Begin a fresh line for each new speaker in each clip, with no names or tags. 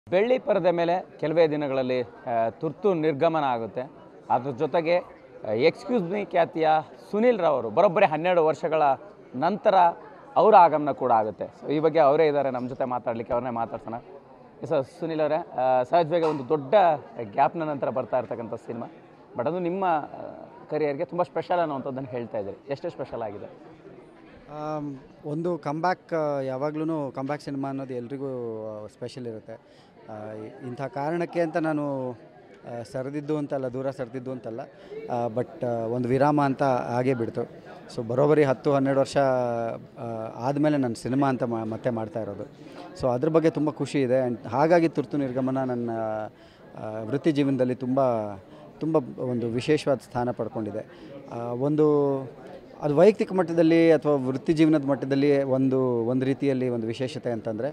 ಬೆಳ್ಳಿ ಪರದೆ ಮೇಲೆ ಕೆಲವೇ ದಿನಗಳಲ್ಲಿ ಆ, ತುರ್ತು ನಿರ್ಗಮನ ಆಗುತ್ತೆ ಅದ್ರ ಜೊತೆಗೆ ಎಕ್ಸ್ಕ್ಯೂಸ್ ಮೀ ಖ್ಯಾತಿಯ ಸುನಿಲ್ ರಾವ್ ಅವರು ಬರೋಬ್ಬರಿ ಹನ್ನೆರಡು ವರ್ಷಗಳ ನಂತರ ಅವರ ಆಗಮನ ಕೂಡ ಆಗುತ್ತೆ ಸೊ ಈ ಬಗ್ಗೆ ಅವರೇ ಇದ್ದಾರೆ ನಮ್ಮ ಜೊತೆ ಮಾತಾಡಲಿಕ್ಕೆ ಅವ್ರನ್ನೇ ಮಾತಾಡ್ಸೋಣ ಸರ್ ಸುನಿಲ್ ಅವರೇ ಆ, ಸಹಜವಾಗಿ ಒಂದು ದೊಡ್ಡ ಗ್ಯಾಪ್ನ ನಂತರ ಬರ್ತಾ ಇರ್ತಕ್ಕಂಥ ಸಿನಿಮಾ ಬಟ್ ಅದು ನಿಮ್ಮ ಕರಿಯರ್ಗೆ ತುಂಬ ಸ್ಪೆಷಲ್ ಅನ್ನುವಂಥದ್ದನ್ನು ಹೇಳ್ತಾ ಇದ್ದೀರಿ ಎಷ್ಟು ಸ್ಪೆಷಲ್ ಆಗಿದೆ
ಆಮ್, ಒಂದು ಕಂಬ್ಯಾಕ್ ಯಾವಾಗ್ಲೂ ಕಂಬ್ಯಾಕ್ ಸಿನಿಮಾ ಅನ್ನೋದು ಎಲ್ರಿಗೂ ಸ್ಪೆಷಲ್ ಇರುತ್ತೆ ಆ, ಇ- ಇಂಥ ಕಾರಣಕ್ಕೆ ಅಂತ ನಾನು ಆ, ಸರಿದಿದ್ದು ಅಂತಲ್ಲ ದೂರ ಸರಿದಿದ್ದು ಅಂತಲ್ಲ ಬಟ್ ಒಂದು ವಿರಾಮ ಅಂತ ಆಗೇ ಬಿಡ್ತು ಸೊ ಬರೋಬ್ಬರಿ ಹತ್ತು ಹನ್ನೆರಡು ವರ್ಷ ಆದಮೇಲೆ ನಾನು ಸಿನಿಮಾ ಅಂತ ಮಾ- ಮತ್ತೆ ಮಾಡ್ತಾ ಇರೋದು ಸೊ ಅದ್ರ ಬಗ್ಗೆ ತುಂಬ ಖುಷಿ ಇದೆ ಆ್ಯಂಡ್ ಹಾಗಾಗಿ ತುರ್ತು ನಿರ್ಗಮನ ನನ್ನ ಆ, ವೃತ್ತಿ ಜೀವನದಲ್ಲಿ ತುಂಬ ತುಂಬ ಒಂದು ವಿಶೇಷವಾದ ಸ್ಥಾನ ಪಡ್ಕೊಂಡಿದೆ ಆ, ಒಂದು ಅದು ವೈಯಕ್ತಿಕ ಮಟ್ಟದಲ್ಲಿ ಅಥವಾ ವೃತ್ತಿ ಜೀವನದ ಮಟ್ಟದಲ್ಲಿ ಒಂದು ಒಂದು ರೀತಿಯಲ್ಲಿ ಒಂದು ವಿಶೇಷತೆ ಅಂತಂದರೆ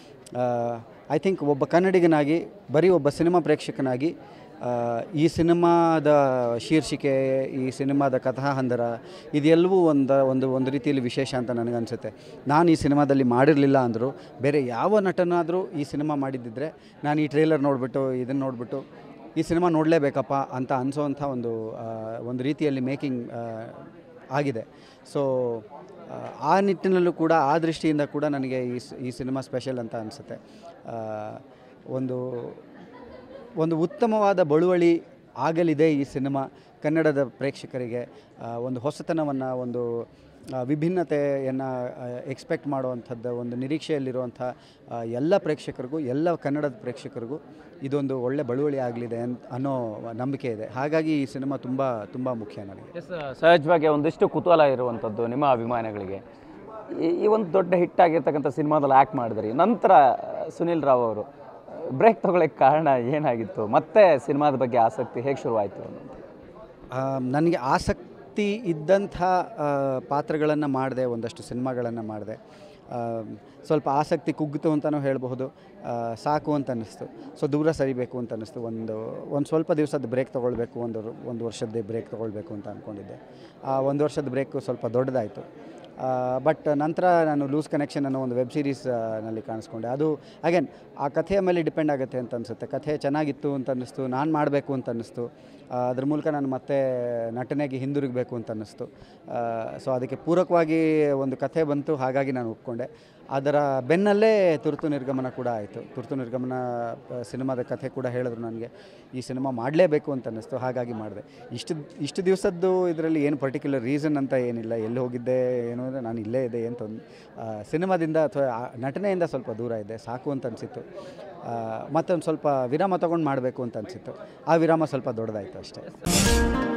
ಐ ಥಿಂಕ್ ಒಬ್ಬ ಕನ್ನಡಿಗನಾಗಿ ಬರೀ ಒಬ್ಬ ಸಿನಿಮಾ ಪ್ರೇಕ್ಷಕನಾಗಿ ಆ, ಈ ಸಿನಿಮಾದ ಶೀರ್ಷಿಕೆ ಈ ಸಿನಿಮಾದ ಕಥಾಹಂದರ ಇದೆಲ್ಲವೂ ಒಂದು ಒಂದು ಒಂದು ರೀತಿಯಲ್ಲಿ ವಿಶೇಷ ಅಂತ ನನಗನ್ಸುತ್ತೆ ನಾನು ಈ ಸಿನಿಮಾದಲ್ಲಿ ಮಾಡಿರಲಿಲ್ಲ ಅಂದರೂ ಬೇರೆ ಯಾವ ನಟನಾದರೂ ಈ ಸಿನಿಮಾ ಮಾಡಿದ್ದಿದ್ರೆ ನಾನು ಈ ಟ್ರೇಲರ್ ನೋಡಿಬಿಟ್ಟು ಇದನ್ನು ನೋಡಿಬಿಟ್ಟು ಈ ಸಿನಿಮಾ ನೋಡಲೇಬೇಕಪ್ಪ ಅಂತ ಅನಿಸೋವಂಥ ಒಂದು ಆ, ಒಂದು ರೀತಿಯಲ್ಲಿ ಮೇಕಿಂಗ್ ಆಗಿದೆ ಸೊ ಆ ನಿಟ್ಟಿನಲ್ಲೂ ಕೂಡ ಆ ದೃಷ್ಟಿಯಿಂದ ಕೂಡ ನನಗೆ ಈ ಸ್- ಈ ಸಿನಿಮಾ ಸ್ಪೆಷಲ್ ಅಂತ ಅನಿಸುತ್ತೆ ಒಂದು ಒಂದು ಉತ್ತಮವಾದ ಬಳುವಳಿ ಆಗಲಿದೆ ಈ ಸಿನಿಮಾ ಕನ್ನಡದ ಪ್ರೇಕ್ಷಕರಿಗೆ ಆ, ಒಂದು ಹೊಸತನವನ್ನು ಒಂದು ಆ, ವಿಭಿನ್ನತೆಯನ್ನು ಎಕ್ಸ್ಪೆಕ್ಟ್ ಮಾಡುವಂಥದ್ದು ಒಂದು ನಿರೀಕ್ಷೆಯಲ್ಲಿರುವಂಥ ಆ, ಎಲ್ಲ ಪ್ರೇಕ್ಷಕರಿಗೂ ಎಲ್ಲ ಕನ್ನಡದ ಪ್ರೇಕ್ಷಕರಿಗೂ ಇದೊಂದು ಒಳ್ಳೆ ಬಳುವಳಿ ಆಗಲಿದೆ ಅಂತ ಅನ್ನೋ ನಂಬಿಕೆ ಇದೆ ಹಾಗಾಗಿ ಈ ಸಿನಿಮಾ ತುಂಬ ತುಂಬ ಮುಖ್ಯ ನನಗೆ
ಎಸ್ ಸಹಜವಾಗಿ ಒಂದಿಷ್ಟು ಕುತೂಹಲ ಇರುವಂಥದ್ದು ನಿಮ್ಮ ಅಭಿಮಾನಿಗಳಿಗೆ ಈ ಈ ಒಂದು ದೊಡ್ಡ ಹಿಟ್ ಆಗಿರ್ತಕ್ಕಂಥ ಸಿನಿಮಾದಲ್ಲಿ ಆ್ಯಕ್ಟ್ ಮಾಡಿದ್ರಿ ನಂತರ ಸುನಿಲ್ ರಾವ್ ಅವರು ಬ್ರೇಕ್ ತಗೊಳ್ಳೋಕ್ಕೆ ಕಾರಣ ಏನಾಗಿತ್ತು ಮತ್ತೆ ಸಿನಿಮಾದ ಬಗ್ಗೆ ಆಸಕ್ತಿ ಹೇಗೆ ಶುರುವಾಯಿತು ಅನ್ನೋದು
ನನಗೆ ಆಸಕ್ತಿ ಇದ್ದಂಥ ಪಾತ್ರಗಳನ್ನು ಮಾಡಿದೆ ಒಂದಷ್ಟು ಸಿನಿಮಾಗಳನ್ನು ಮಾಡಿದೆ ಸ್ವಲ್ಪ ಆಸಕ್ತಿ ಕುಗ್ಗಿತು ಅಂತಲೂ ಹೇಳಬಹುದು ಆ, ಸಾಕು ಅಂತ ಅನ್ನಿಸ್ತು ಸೊ ದೂರ ಸರಿಬೇಕು ಅಂತ ಅನ್ನಿಸ್ತು ಒಂದು ಒಂದು ಸ್ವಲ್ಪ ದಿವಸದ ಬ್ರೇಕ್ ತೊಗೊಳ್ಬೇಕು ಒಂದು ಒಂದು ವರ್ಷದ ಬ್ರೇಕ್ ತೊಗೊಳ್ಬೇಕು ಅಂತ ಅಂದ್ಕೊಂಡಿದ್ದೆ ಆ ಒಂದು ವರ್ಷದ ಬ್ರೇಕು ಸ್ವಲ್ಪ ದೊಡ್ಡದಾಯಿತು ಬಟ್ ನಂತರ ನಾನು ಲೂಸ್ ಕನೆಕ್ಷನ್ ಅನ್ನೋ ಒಂದು ವೆಬ್ ಸೀರೀಸ್ ನಲ್ಲಿ ಕಾಣಿಸ್ಕೊಂಡೆ ಅದು ಅಗೇನ್ ಆ ಕಥೆಯ ಮೇಲೆ ಡಿಪೆಂಡ್ ಆಗುತ್ತೆ ಅಂತ ಅನಿಸುತ್ತೆ ಕಥೆ ಚೆನ್ನಾಗಿತ್ತು ಅಂತ ಅನ್ನಿಸ್ತು ನಾನು ಮಾಡಬೇಕು ಅಂತ ಅನ್ನಿಸ್ತು ಆ, ಅದ್ರ ಮೂಲಕ ನಾನು ಮತ್ತೆ ನಟನೆಗೆ ಹಿಂದಿರುಗಬೇಕು ಅಂತ ಅನ್ನಿಸ್ತು ಸೊ ಅದಕ್ಕೆ ಪೂರಕವಾಗಿ ಒಂದು ಕಥೆ ಬಂತು ಹಾಗಾಗಿ ನಾನು ಒಪ್ಕೊಂಡೆ ಅದರ ಬೆನ್ನಲ್ಲೇ ತುರ್ತು ನಿರ್ಗಮನ ಕೂಡ ಆಯಿತು ತುರ್ತು ನಿರ್ಗಮನ ಆ, ಸಿನಿಮಾದ ಕಥೆ ಕೂಡ ಹೇಳಿದ್ರು ನನಗೆ ಈ ಸಿನಿಮಾ ಮಾಡಲೇಬೇಕು ಅಂತ ಅನ್ನಿಸ್ತು ಹಾಗಾಗಿ ಮಾಡಿದೆ ಇಷ್ಟು ಇಷ್ಟು ದಿವಸದ್ದು ಇದರಲ್ಲಿ ಏನು ಪರ್ಟಿಕ್ಯುಲರ್ ರೀಸನ್ ಅಂತ ಏನಿಲ್ಲ ಎಲ್ಲಿ ಹೋಗಿದ್ದೆ ಏನು ಅಂದರೆ ನಾನು ಇಲ್ಲೇ ಇದೆ ಏನು ತೊಂದ್ ಆ, ಸಿನಿಮಾದಿಂದ ಅಥವಾ ಆ ನಟನೆಯಿಂದ ಸ್ವಲ್ಪ ದೂರ ಇದೆ ಸಾಕು ಅಂತ ಅನಿಸಿತ್ತು ಮತ್ತೊಂದು ಸ್ವಲ್ಪ ವಿರಾಮ ತೊಗೊಂಡು ಮಾಡಬೇಕು ಅಂತ ಅನಿಸಿತ್ತು ಆ ವಿರಾಮ ಸ್ವಲ್ಪ ದೊಡ್ಡದಾಯಿತು ಅಷ್ಟೇ